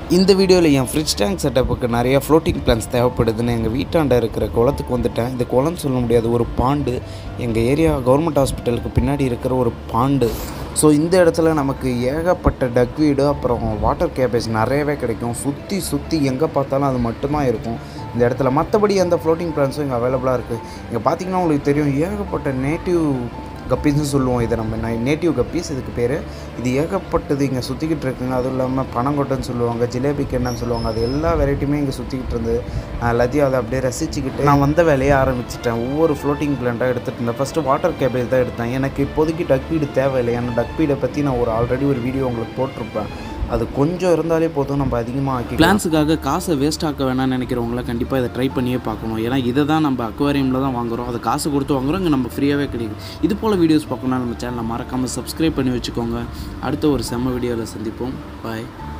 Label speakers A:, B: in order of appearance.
A: இந்த வீடியோவில் என் fridge tank செட்டப்புக்கு நிறைய ஃப்ளோட்டிங் பிளான்ஸ் தேவைப்படுதுன்னு எங்கள் வீட்டாண்ட இருக்கிற குளத்துக்கு வந்துட்டேன் இந்த குளம் சொல்ல முடியாது ஒரு பாண்டு எங்கள் ஏரியா கவர்மெண்ட் ஹாஸ்பிட்டலுக்கு பின்னாடி இருக்கிற ஒரு பாண்டு ஸோ இந்த இடத்துல நமக்கு ஏகப்பட்ட டக் வீடு அப்புறம் வாட்டர் கேபேஜ் நிறையவே கிடைக்கும் சுற்றி சுற்றி எங்கே பார்த்தாலும் அது மட்டும்தான் இருக்கும் இந்த இடத்துல மற்றபடி எந்த ஃப்ளோட்டிங் பிளான்ஸும் இங்கே அவைலபிளாக இருக்குது இங்கே பார்த்தீங்கன்னா உங்களுக்கு தெரியும் ஏகப்பட்ட நேட்டிவ் கப்பீஸ்னு சொல்லுவோம் இதை நம்ம நேட்டிவ் கப்பீஸ் இதுக்கு பேர் இது ஏகப்பட்டது இங்கே சுற்றிக்கிட்டு இருக்குங்க அதுவும் இல்லாமல் பனங்கொட்டைன்னு சொல்லுவாங்க ஜிலேபி கெண்ணன்னு சொல்லுவாங்க அது எல்லா வெரைட்டியுமே இங்கே சுற்றிக்கிட்டு இருந்தது நான் எல்லாத்தையும் அதை அப்படியே ரசிச்சுக்கிட்டு நான் வந்த வேலையை ஆரம்பிச்சிட்டேன் ஒவ்வொரு ஃப்ளோட்டிங் பிளான்ட்டாக எடுத்துகிட்டு இருந்தேன் ஃபஸ்ட்டு வாட்டர் கேபேஜ் தான் எடுத்தேன் எனக்கு இப்போதைக்கு டக் வீடு தேவையில்லை ஏன்னா டக் வீடை பற்றி நான் ஒரு ஆல்ரெடி ஒரு வீடியோ உங்களுக்கு போட்டிருப்பேன் அது கொஞ்சம் இருந்தாலே போதும் நம்ம அதிகமாக ஆக்கி
B: பிளான்ஸுக்காக காசை வேஸ்ட் ஆக்க வேணாம்னு நினைக்கிறவங்கள கண்டிப்பாக இதை ட்ரை பண்ணியே பார்க்கணும் ஏன்னா இதை தான் நம்ம அக்வாரியமில் தான் வாங்குறோம் அதை காசு கொடுத்து வாங்குறோம் இங்கே நம்ம ஃப்ரீயாகவே கிடைக்கும் இது போல் வீடியோஸ் பார்க்கணும்னா நம்ம சேனலை மறக்காமல் சப்ஸ்கிரைப் பண்ணி வச்சுக்கோங்க அடுத்த ஒரு செம்ம வீடியோவில் சந்திப்போம் பாய்